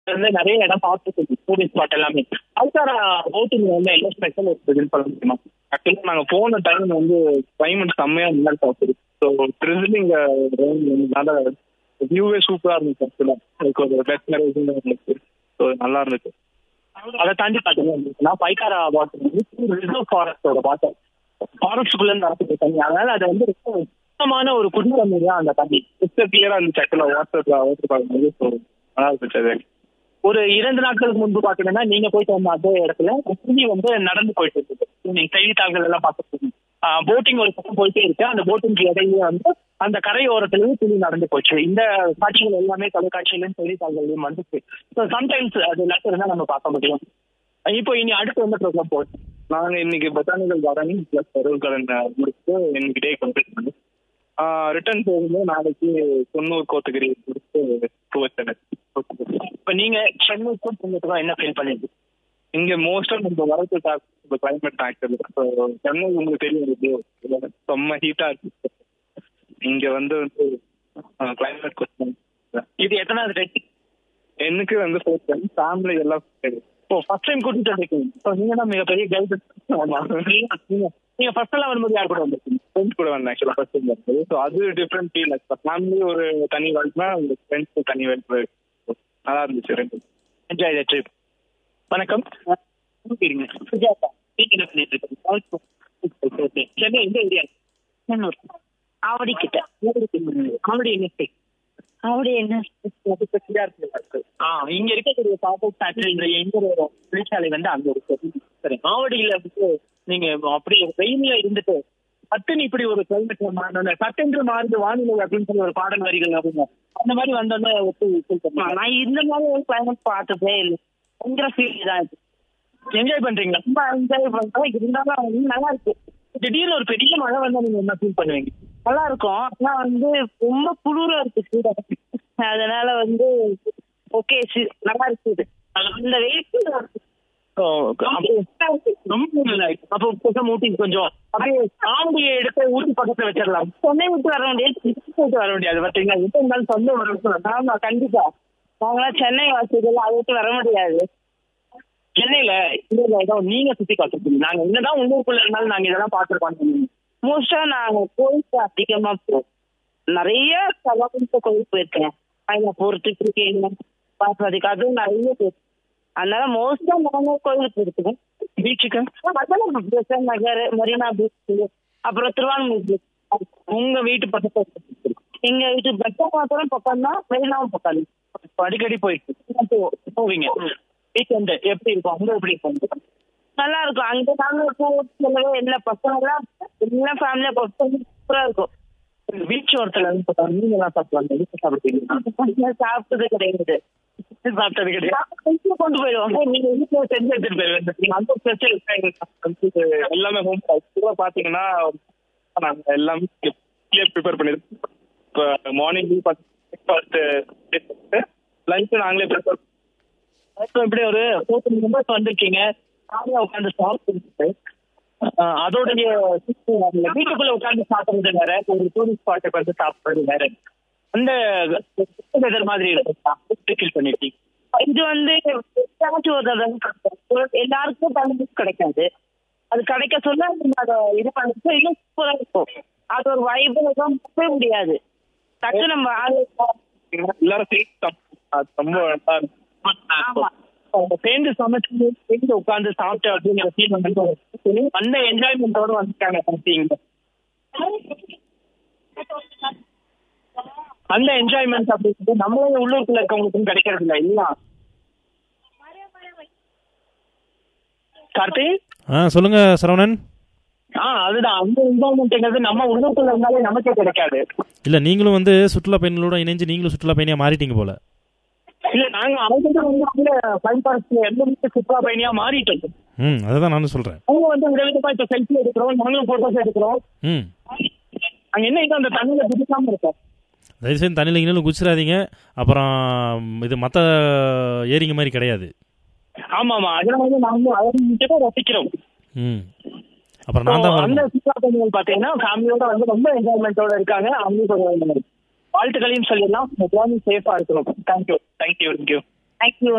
வந்து நிறைய இடம் பார்த்துருக்கு டூரிஸ்ட் ஸ்பாட் எல்லாமே அதுக்கான போட்டிங் வந்து என்ன ஸ்பெஷல் இருக்குதுன்னு சொல்ல முடியுமா ஆக்சுவலாக நாங்கள் போன டைம் வந்து கிளைமேட் செம்மையாக நல்லா பார்த்துருக்கு ஸோ த்ரில்லிங் நல்ல வியூவே சூப்பராக இருந்துச்சு ஆக்சுவலாக எனக்கு ஒரு பெஸ்ட் இருந்துச்சு ஸோ நல்லா இருந்துச்சு அதை தாண்டி பார்த்தீங்கன்னா பைக்காரா வாட்டர் வந்து ரிசர்வ் ஃபாரஸ்டோட வாட்டர் ஃபாரஸ்ட்டுக்குள்ள இருந்து வரக்கூடிய தண்ணி அதனால அது வந்து ரொம்ப சுத்தமான ஒரு குடி தண்ணி தான் அந்த தண்ணி கிறிஸ்டல் கிளியரா இருந்துச்சு ஆக்சுவலா வாட்டர் வாட்டர் பார்க்கும்போது ஸோ நல்லா இருந்துச்சு அது ஒரு இரண்டு நாட்களுக்கு முன்பு பாத்தீங்கன்னா நீங்க போயிட்டு வந்த அதே இடத்துல துணி வந்து நடந்து போயிட்டு இருக்குது நீங்க செய்தித்தாள்கள் எல்லாம் பார்த்துருக்கீங்க போட்டிங் ஒரு பக்கம் போயிட்டே இருக்கு அந்த போட்டிங் இடையில வந்து அந்த கரையோரத்திலேயே துணி நடந்து போச்சு இந்த காட்சிகள் எல்லாமே தொலைக்காட்சியிலும் செய்தித்தாள்களையும் வந்துச்சு ஸோ சம்டைம்ஸ் அது எல்லாத்தையும் இருந்தா நம்ம பார்க்க முடியும் இப்போ இனி அடுத்து வந்து ப்ரோக்ராம் போகுது நாங்க இன்னைக்கு பொட்டானிக்கல் கார்டனிங் பிளஸ் பருவ கார்டன் முடிச்சுட்டு இன்னைக்கு டே கம்ப்ளீட் பண்ணி ரிட்டர்ன் போகும்போது நாளைக்கு தொண்ணூறு கோத்தகிரி முடிச்சுட்டு டுவெல் இப்போ நீங்க சென்னைக்கும் சென்னைக்கும் என்ன ஃபீல் பண்ணிருக்கு இங்க மோஸ்டா நம்ம வரது இப்போ கிளைமேட் ஆக்சுவலி ஸோ சென்னை உங்களுக்கு தெரியும் இது செம்ம ஹீட்டா இருக்கு இங்க வந்து வந்து கிளைமேட் கொஸ்டின் இது எத்தனாவது டேட் எனக்கு வந்து ஃபோர்த் டைம் ஃபேமிலி எல்லாம் ஓ ஃபர்ஸ்ட் டைம் கூட்டிட்டு வந்திருக்கீங்க ஸோ நீங்க தான் மிகப்பெரிய கைடு நீங்க ஃபர்ஸ்ட் எல்லாம் வரும்போது யார் கூட வந்திருக்கீங்க ஃப்ரெண்ட்ஸ் கூட வந்தேன் ஆக்சுவலா ஃபர்ஸ்ட் டைம் வரும்போது ஸோ அது டிஃப்ரெண்ட் ஃபீல் ஃபேமிலி ஒரு தனி வாழ்க்கைனா உங்க ஃப்ரெண்ட்ஸ் தனி வாழ்க்கை நல்லா இருந்துச்சு ரெண்டு என்ஜாய் த ட்ரிப் வணக்கம் இருங்க சுஜாதா நீங்க என்ன பண்ணிட்டு இருக்கீங்க சென்னை எந்த ஏரியா சென்னூர் ஆவடி கிட்ட காமெடி என்ன ஆவடி என்ன ஆ இங்க இருக்கக்கூடிய சாப்பாடு ஃபேக்டரின்ற எங்க ஒரு தொழிற்சாலை வந்து அங்க இருக்கு சரி ஆவடியில வந்து நீங்க அப்படி வெயில்ல இருந்துட்டு பட்டுன்னு இப்படி ஒரு கிளைமேட் மாறினோட சட்டென்று மாறுது வானிலை அப்படின்னு சொல்லி ஒரு பாடல் வரிகள் அப்படிங்க அந்த மாதிரி வந்தோடனே ஒத்து feel பண்ணுவீங்க. நான் இந்த மாதிரி ஒரு கிளைமேட் பார்த்ததே இல்லை பயங்கர ஃபீல் தான் இது என்ஜாய் பண்றீங்களா ரொம்ப என்ஜாய் பண்றோம் இருந்தாலும் வந்து நல்லா இருக்கு திடீர்னு ஒரு பெரிய மழை வந்தா நீங்க என்ன ஃபீல் பண்ணுவீங்க நல்லா இருக்கும் ஆனா வந்து ரொம்ப குளிரா இருக்கு சூடா அதனால வந்து ஓகே நல்லா இருக்குது அந்த வெயிட் ஓ, அப்போ ரொம்ப நல்லா இருக்கு. அப்போ புதுசா ஊட்டி கொஞ்சம் அப்படியே காமெடியை எடுத்து ஊட்டி பக்கத்துல வச்சிடலாம் சென்னை விட்டு வர முடியாது போயிட்டு வர முடியாது பாத்தீங்களா எப்ப இருந்தாலும் சொந்த வரும் ஆமா கண்டிப்பா நாங்களாம் சென்னை வாசிகள் அதை விட்டு வர முடியாது சென்னையில இந்த இடம் நீங்க சுத்தி காட்டுறீங்க நாங்க என்னதான் உள்ளூருக்குள்ள இருந்தாலும் நாங்க இதெல்லாம் பாத்துருக்கோம் மோஸ்டா நான் கோயிலுக்கு அதிகமா போ நிறைய சவாலுக்கு கோயில் போயிருக்கேன் மயிலாப்பூர் திருப்பதி பார்வதிக்கு அதுவும் நிறைய போயிருக்கேன் அதனால மோஸ்டா நாங்க கோயிலுக்கு போயிருக்கோம் பீச்சுக்கு பெசன் நகர் மெரினா பீச் அப்புறம் திருவான்மூர் பீச் உங்க வீட்டு பக்கத்துல எங்க வீட்டு பெசன் மாத்திரம் பக்கம் தான் மெரினாவும் பக்கம் அடிக்கடி போயிட்டு போவீங்க வீக்கெண்ட் எப்படி இருக்கும் அங்க எப்படி இருக்கும் நல்லா இருக்கும் அங்க நாங்க போக சொல்லவே இல்லை பசங்க எல்லாம் எல்லாம் ஃபேமிலியா பசங்க சூப்பரா இருக்கும் பீச் ஓரத்துல இருந்து பார்த்தா நீங்க எல்லாம் சாப்பிடலாம் வீட்டு சாப்பிடுவீங்க சாப்பிட்டது கிடையாது சாப்பிட்டது கிடையாது வீட்டுல கொண்டு போயிடுவோம் நீங்க வீட்டுல செஞ்சு எடுத்துட்டு போயிருவீங்க அந்த ஸ்பெஷல் எல்லாமே ஹோம் கூட பாத்தீங்கன்னா நாங்க எல்லாமே ப்ரிப்பேர் பண்ணிருக்கோம் இப்போ மார்னிங் பிரேக்ஃபாஸ்ட் லஞ்ச் நாங்களே ப்ரிப்பேர் இப்போ இப்படி ஒரு ஃபோர்ட்டி மெம்பர்ஸ் வந்திருக்கீங்க நாங்களே உட்காந்து சாப்பிட்டு அதோடைய வீட்டுக்குள்ள உட்காந்து சாப்பிடுறது வேற ஒரு டூரிஸ்ட் ஸ்பாட்டுக்கு வந்து சாப்பிடுறது வேற அந்த வெதர் மாதிரி இருக்கும் ஃபீல் பண்ணிருக்கீங்க இது வந்து எப்பயாச்சும் ஒரு தடவை கிடைக்கும். எல்லாருக்கும் தண்ணி கிடைக்காது அது கிடைக்க சொல்ல நம்ம அதை இது பண்ணிட்டு இன்னும் சூப்பரா இருக்கும் அது ஒரு வைப்பு போகவே முடியாது டக்கு நம்ம ஆளு எல்லாரும் சேர்த்து அது ரொம்ப நல்லா இருக்கும். ஆமா. அவங்க சேர்ந்து சமைச்சு சேர்ந்து உட்காந்து சாப்பிட்டு அப்படிங்கிற ஃபீல் வந்து அந்த என்ஜாய்மெண்டோட வந்துட்டாங்க பார்த்தீங்க அந்த என்ஜாய்மெண்ட் அப்படிங்கிறது நம்மளே உள்ளூருக்குள்ள இருக்கவங்களுக்கும் கிடைக்கிறது இல்லை இல்ல கார்த்தி ஆ சொல்லுங்க சரவணன் ஆ அதுதான் அந்த என்ஜாய்மெண்ட்ங்கிறது நம்ம உள்ளூருக்குள்ள இருந்தாலே நமக்கே கிடைக்காது இல்லை நீங்களும் வந்து சுற்றுலா பயணிகளோட இணைஞ்சு நீங்களும் சுற்றுலா பயணியாக மாறிட்டீங்க போல இல்ல நாங்க அவங்க வந்து அவங்க பயன்பாடு எல்லாமே சுற்றுலா பயணியா மாறிட்டு இருக்கோம் ம் அதை தான் நானும் சொல்கிறேன் அவங்க வந்து விதவிதமா இப்ப செல்ஃபி எடுக்கிறோம் நாங்களும் போட்டோஸ் எடுக்கிறோம் ம் அங்க என்ன இன்னும் அந்த தண்ணியில குதிக்காம இருக்கோம் தயவுசெய்து தண்ணியில் இன்னும் குச்சிடாதீங்க அப்புறம் இது மற்ற ஏரிங்க மாதிரி கிடையாது ஆமா ஆமா அதெல்லாம் வந்து நாங்களும் அதை மட்டும் ரசிக்கிறோம் ம் அப்புறம் நான் தான் அந்த வரணும். சுற்றுலா பயணிகள் பாத்தீங்கன்னா ஃபேமிலியோட வந்து ரொம்ப என்ஜாய்மெண்டோட இருக்காங்க அவங்களுக்கு ஒரு வாழ்த்துக்களையும் சொல்லிடலாம் சேஃபா இருக்கணும் தேங்க்யூ தேங்க்யூ தேங்க்யூ தேங்க்யூ